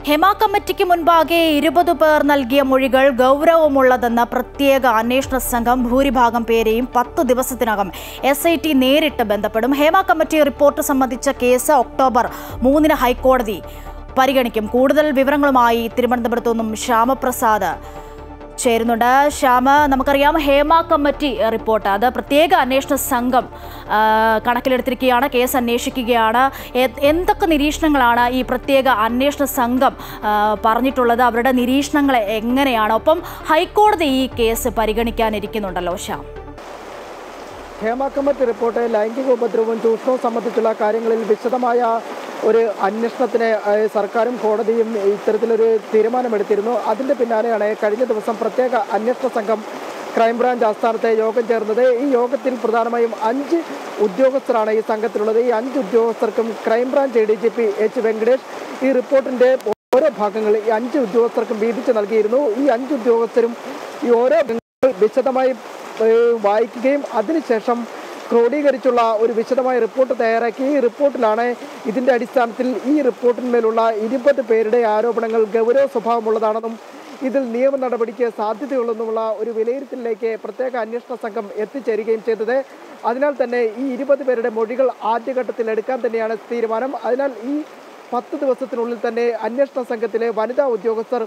ഹെമ കമ്മിറ്റിക്ക് മുൻപാകെ ഇരുപത് പേർ നൽകിയ മൊഴികൾ ഗൗരവമുള്ളതെന്ന പ്രത്യേക അന്വേഷണ സംഘം ഭൂരിഭാഗം പേരെയും പത്ത് ദിവസത്തിനകം എസ് ഐ ടി നേരിട്ട് ബന്ധപ്പെടും ഹേമ കമ്മിറ്റി റിപ്പോർട്ട് സംബന്ധിച്ച കേസ് ഒക്ടോബർ മൂന്നിന് ഹൈക്കോടതി പരിഗണിക്കും കൂടുതൽ വിവരങ്ങളുമായി തിരുവനന്തപുരത്തു നിന്നും ശ്യാമപ്രസാദ് ചേരുന്നുണ്ട് ശ്യാമ നമുക്കറിയാം ഹേമ കമ്മിറ്റി റിപ്പോർട്ട് അത് പ്രത്യേക അന്വേഷണ സംഘം ആ, കണക്കിലെടുത്തിരിക്കുകയാണ് കേസ് അന്വേഷിക്കുകയാണ് എ- എന്തൊക്കെ നിരീക്ഷണങ്ങളാണ് ഈ പ്രത്യേക അന്വേഷണ സംഘം ആ, പറഞ്ഞിട്ടുള്ളത് അവരുടെ നിരീക്ഷണങ്ങൾ എങ്ങനെയാണ് ഒപ്പം ഹൈക്കോടതി ഈ കേസ് പരിഗണിക്കാനിരിക്കുന്നുണ്ടല്ലോ ശ്യാം ഹേമ കമ്മിറ്റി റിപ്പോർട്ട് ലൈംഗിക ഉപദ്രവവും ചൂഷണവും സംബന്ധിച്ചുള്ള കാര്യങ്ങളിൽ വിശദമായ ഒരു അന്വേഷണത്തിന് ഏഹ്, സർക്കാരും കോടതിയും ഇത്തരത്തിലൊരു തീരുമാനമെടുത്തിരുന്നു അതിൻ്റെ പിന്നാലെയാണ് കഴിഞ്ഞ ദിവസം പ്രത്യേക അന്വേഷണ സംഘം ക്രൈംബ്രാഞ്ച് ആസ്ഥാനത്തെ യോഗം ചേർന്നത് ഈ യോഗത്തിൽ പ്രധാനമായും അഞ്ച് ഉദ്യോഗസ്ഥരാണ് ഈ സംഘത്തിലുള്ളത് ഈ അഞ്ച് ഉദ്യോഗസ്ഥർക്കും crime branch A D G P H Venkatesh ഈ റിപ്പോർട്ടിൻ്റെ ഓരോ ഭാഗങ്ങൾ ഈ അഞ്ച് ഉദ്യോഗസ്ഥർക്കും വീതിച്ച് നൽകിയിരുന്നു ഈ അഞ്ച് ഉദ്യോഗസ്ഥരും ഈ ഓരോ ഭാഗങ്ങൾ വിശദമായി ഏഹ് വായിക്കുകയും അതിനുശേഷം ക്രോഡീകരിച്ചുള്ള ഒരു വിശദമായ റിപ്പോർട്ട് തയ്യാറാക്കി ഈ റിപ്പോർട്ടിലാണ് ഇതിന്റെ അടിസ്ഥാനത്തിൽ ഈ റിപ്പോർട്ടിന്മേലുള്ള ഇരുപത് പേരുടെ ആരോപണങ്ങൾ ഗൗരവ സ്വഭാവമുള്ളതാണെന്നും ഇതിൽ നിയമ നടപടിക്ക് സാധ്യതയുള്ളെന്നുമുള്ള ഒരു വിലയിരുത്തലിലേക്ക് പ്രത്യേക അന്വേഷണ സംഘം എത്തിച്ചേരുകയും ചെയ്തത് അതിനാൽ തന്നെ ഈ ഇരുപത് പേരുടെ മൊഴികൾ ആദ്യഘട്ടത്തിൽ എടുക്കാൻ തന്നെയാണ് തീരുമാനം അതിനാൽ ഈ പത്ത് ദിവസത്തിനുള്ളിൽ തന്നെ അന്വേഷണ സംഘത്തിലെ വനിതാ ഉദ്യോഗസ്ഥർ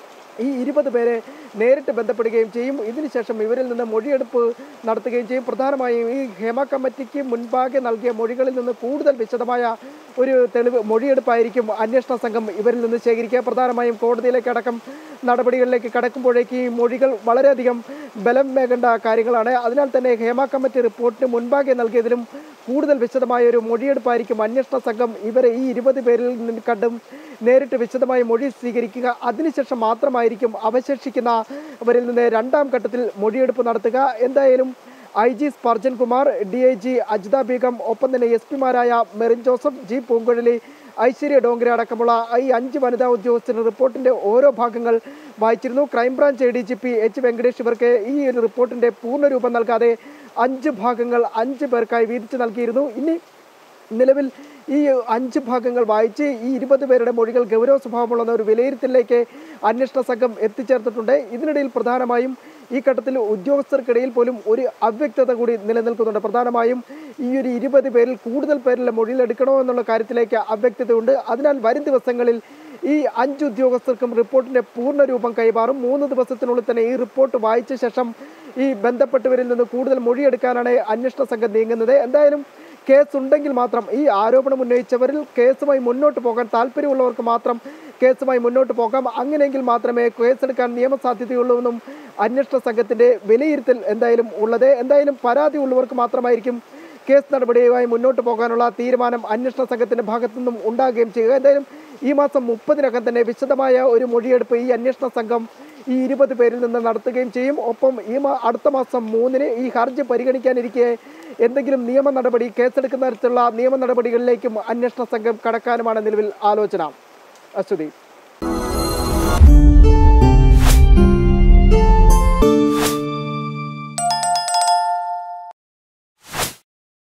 ഈ ഇരുപത് പേരെ നേരിട്ട് ബന്ധപ്പെടുകയും ചെയ്യും ഇതിനുശേഷം ഇവരിൽ നിന്ന് മൊഴിയെടുപ്പ് നടത്തുകയും ചെയ്യും പ്രധാനമായും ഈ ഹേമ കമ്മിറ്റിക്ക് മുൻപാകെ നൽകിയ മൊഴികളിൽ നിന്ന് കൂടുതൽ വിശദമായ ഒരു തെളിവ് മൊഴിയെടുപ്പായിരിക്കും അന്വേഷണ സംഘം ഇവരിൽ നിന്ന് ശേഖരിക്കുക പ്രധാനമായും കോടതിയിലേക്ക് അടക്കം നടപടികളിലേക്ക് കടക്കുമ്പോഴേക്ക് ഈ മൊഴികൾ വളരെയധികം ബലം വേകേണ്ട കാര്യങ്ങളാണ് അതിനാൽ തന്നെ ഹേമ കമ്മിറ്റി റിപ്പോർട്ടിന് മുൻപാകെ നൽകിയതിലും കൂടുതൽ വിശദമായ ഒരു മൊഴിയെടുപ്പായിരിക്കും അന്വേഷണ സംഘം ഇവരെ ഈ ഇരുപത് പേരിൽ നിന്ന് കണ്ടും നേരിട്ട് വിശദമായ മൊഴി സ്വീകരിക്കുക അതിനുശേഷം മാത്രമായിരിക്കും അവശേഷിക്കുന്നവരിൽ നിന്ന് രണ്ടാം ഘട്ടത്തിൽ മൊഴിയെടുപ്പ് നടത്തുക എന്തായാലും I G Sparjan Kumar D I G Ajitha Begum ഒപ്പം തന്നെ എസ് പിമാരായ മെറിൻ ജോസഫ് ജി പൂങ്കുഴലി ഐശ്വര്യ ഡോങ്കര അടക്കമുള്ള ഈ അഞ്ച് വനിതാ ഉദ്യോഗസ്ഥരുടെ റിപ്പോർട്ടിന്റെ ഓരോ ഭാഗങ്ങൾ വായിച്ചിരുന്നു crime branch A D G P H Venkatesh ഇവർക്ക് ഈ ഒരു റിപ്പോർട്ടിന്റെ പൂർണ്ണരൂപം നൽകാതെ അഞ്ച് ഭാഗങ്ങൾ അഞ്ച് പേർക്കായി വീതിച്ച് നൽകിയിരുന്നു ഇനി നിലവിൽ ഈ അഞ്ച് ഭാഗങ്ങൾ വായിച്ച് ഈ ഇരുപത് പേരുടെ മൊഴികൾ ഗൗരവ സ്വഭാവമുള്ള ഒരു വിലയിരുത്തലിലേക്ക് അന്വേഷണ സംഘം എത്തിച്ചേർത്തിട്ടുണ്ട് ഇതിനിടയിൽ പ്രധാനമായും ഈ ഘട്ടത്തിൽ ഉദ്യോഗസ്ഥർക്കിടയിൽ പോലും ഒരു അവ്യക്തത കൂടി നിലനിൽക്കുന്നുണ്ട് പ്രധാനമായും ഈ ഒരു ഇരുപത് പേരിൽ കൂടുതൽ പേരിലെ മൊഴിയിൽ എടുക്കണോ എന്നുള്ള കാര്യത്തിലേക്ക് അവ്യക്തതയുണ്ട് അതിനാൽ വരും ദിവസങ്ങളിൽ ഈ അഞ്ച് ഉദ്യോഗസ്ഥർക്കും റിപ്പോർട്ടിന്റെ പൂർണ്ണ രൂപം കൈമാറും മൂന്ന് ദിവസത്തിനുള്ളിൽ തന്നെ ഈ റിപ്പോർട്ട് വായിച്ച ശേഷം ഈ ബന്ധപ്പെട്ടവരിൽ നിന്ന് കൂടുതൽ മൊഴിയെടുക്കാനാണ് അന്വേഷണ സംഘം നീങ്ങുന്നത് എന്തായാലും കേസ് ഉണ്ടെങ്കിൽ മാത്രം ഈ ആരോപണം ഉന്നയിച്ചവരിൽ കേസുമായി മുന്നോട്ട് പോകാൻ താല്പര്യമുള്ളവർക്ക് മാത്രം കേസുമായി മുന്നോട്ട് പോകാം അങ്ങനെയെങ്കിൽ മാത്രമേ കേസെടുക്കാൻ നിയമസാധ്യതയുള്ളൂ എന്നും അന്വേഷണ സംഘത്തിന്റെ വിലയിരുത്തൽ എന്തായാലും ഉള്ളത് എന്തായാലും പരാതി ഉള്ളവർക്ക് മാത്രമായിരിക്കും കേസ് നടപടിയുമായി മുന്നോട്ട് പോകാനുള്ള തീരുമാനം അന്വേഷണ സംഘത്തിന്റെ ഭാഗത്തു നിന്നും ഉണ്ടാകുകയും ചെയ്യുക എന്തായാലും ഈ മാസം മുപ്പതിനകം തന്നെ വിശദമായ ഒരു മൊഴിയെടുപ്പ് ഈ അന്വേഷണ സംഘം ഈ ഇരുപത് പേരിൽ നിന്ന് നടത്തുകയും ചെയ്യും ഒപ്പം ഈ മാ അടുത്ത മാസം മൂന്നിന് ഈ ഹർജി പരിഗണിക്കാനിരിക്കെ എന്തെങ്കിലും നിയമ നടപടി കേസെടുക്കുന്ന തരത്തിലുള്ള നിയമ നടപടികളിലേക്കും അന്വേഷണ സംഘം കടക്കാനുമാണ് നിലവിൽ ആലോചന അശ്വതി